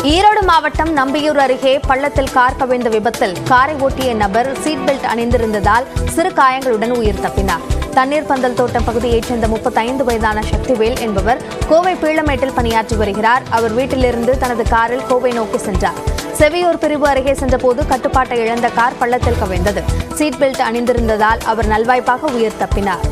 ஈரோடு மாவட்டம் நம்பியூர் அருகே பள்ளத்தில் கார் கவிழ்ந்த விபத்தில் காரை ஓட்டிய நபர் சீட் பெல்ட் அணிந்திருந்ததால் சிறு காயங்களுடன் உயிர் தப்பினார் தண்ணீர் பந்தல் தோட்டம் பகுதியைச் சேர்ந்த முப்பத்தைந்து வயதான சக்திவேல் என்பவர் கோவை பீளமேட்டில் பணியாற்றி வருகிறார் அவர் வீட்டிலிருந்து தனது காரில் கோவை நோக்கி சென்றார் செவியூர் பிரிவு அருகே சென்றபோது கட்டுப்பாட்டை இழந்த கார் பள்ளத்தில் கவிழ்ந்தது சீட் பெல்ட் அணிந்திருந்ததால் அவர் நல்வாய்ப்பாக உயிர் தப்பினார்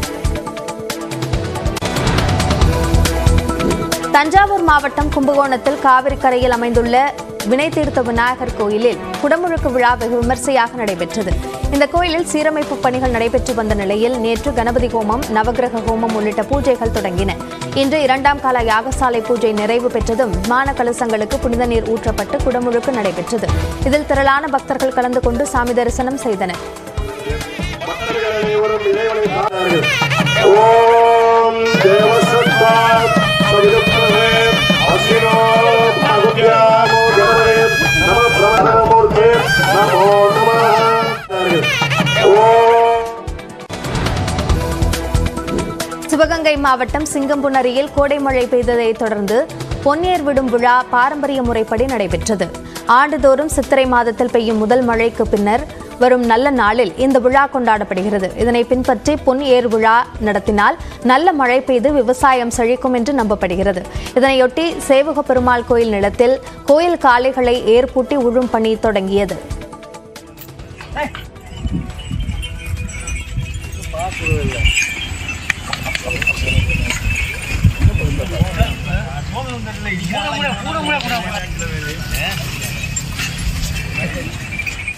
தஞ்சாவூர் மாவட்டம் கும்பகோணத்தில் காவிரி கரையில் அமைந்துள்ள வினை தீர்த்த விநாயகர் கோயிலில் குடமுழுக்கு விழா வெகு விமர்சையாக நடைபெற்றது இந்த கோயிலில் சீரமைப்பு பணிகள் நடைபெற்று வந்த நிலையில் நேற்று கணபதி ஹோமம் நவகிரக ஹோமம் உள்ளிட்ட பூஜைகள் தொடங்கின இன்று இரண்டாம் கால யாகசாலை பூஜை நிறைவு பெற்றதும் விமான கலசங்களுக்கு புனித நீர் ஊற்றப்பட்டு குடமுழுக்கு நடைபெற்றது இதில் திரளான பக்தர்கள் கலந்து கொண்டு சாமி தரிசனம் செய்தனர் பக்தர்கள் அனைவரும் இறைவனை பாடுகிறார்கள். ஓம் தேவசத்தா சவிதப்ரவே அஸ்வினோ பாகுபியாமோ ஜனவரே நம பிரமணமூர்த்தே நமோ நமः ஓம் சிவகங்கை மாவட்டம் சிங்கம்புணரியில் கோடை மழை பெய்ததைத் தொடர்ந்து பொன்னேர் விடும் விழா பாரம்பரிய முறைப்படி நடைபெற்றது ஆண்டுதோறும் சித்திரை மாதத்தில் பெய்யும் முதல் மழைக்கு பின்னர் வரும் நல்ல நாளில் இந்த விழா கொண்டாடப்படுகிறது இதனை பின்பற்றி பொன் ஏர் விழா நடத்தினால் நல்ல மழை பெய்து விவசாயம் செழிக்கும் என்று நம்பப்படுகிறது இதனையொட்டி சேவக பெருமாள் கோயில் நிலத்தில் கோயில் காளைகளை ஏற்பூட்டி உழும் பணி தொடங்கியது